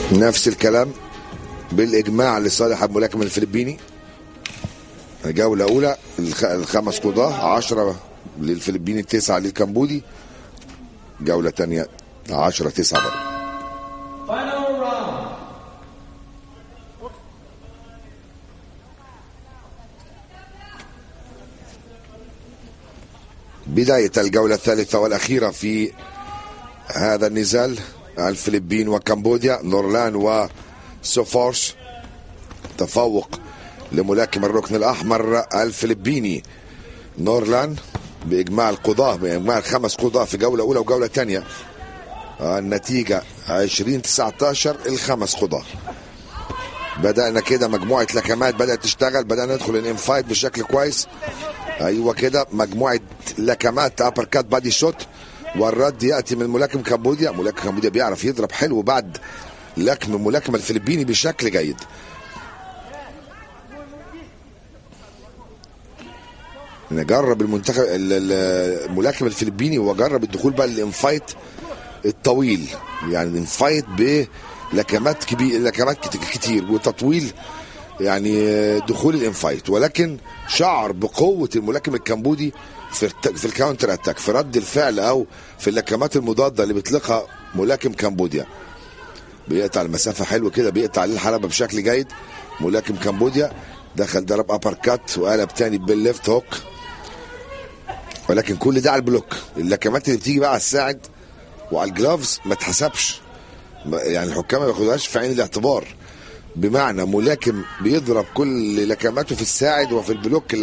نفس الكلام بالاجماع لصالح الملاكم الفلبيني جولة أولى الخ- الخمس قضاة عشرة للفلبيني تسعة للكمبودي جولة تانية عشرة تسعة برضه Final round. بداية الجولة الثالثة والأخيرة في هذا النزال الفلبين وكمبوديا نورلان وسوفورش تفوق لملاكم الركن الأحمر الفلبيني نورلان بإجماع القضاة بإجماع الخمس قضاة في جولة أولى وجولة ثانية النتيجة 20 19 الخمس قضاة بدأنا كده مجموعة لكمات بدأت تشتغل بدأنا ندخل الانفايت بشكل كويس ايوه كده مجموعه لكمات ابر كات بادي شوت والرد ياتي من ملاكم كمبوديا ملاكم كمبوديا بيعرف يضرب حلو بعد لكم الملاكم الفلبيني بشكل جيد نجرب المنتخب ال- ال- الملاكم الفلبيني وجرب الدخول بقى الانفايت الطويل يعني الانفايت بلكمات كبير لكمات كت- كتير وتطويل يعني دخول الانفايت ولكن شعر بقوه الملاكم الكمبودي في الت- في الكاونتر اتاك في رد الفعل او في اللكمات المضاده اللي بيطلقها ملاكم كمبوديا بيقطع المسافه حلو كده بيقطع عليه الحلبه بشكل جيد ملاكم كمبوديا دخل ضرب ابر كات وقلب تاني بالليفت هوك ولكن كل ده على البلوك اللكمات اللي بتيجي بقى على الساعد وعلى الجلافز ما تحسبش ما- يعني الحكام ما بياخدوهاش في عين الاعتبار بمعنى ملاكم بيضرب كل لكماته في الساعد وفي البلوك اللي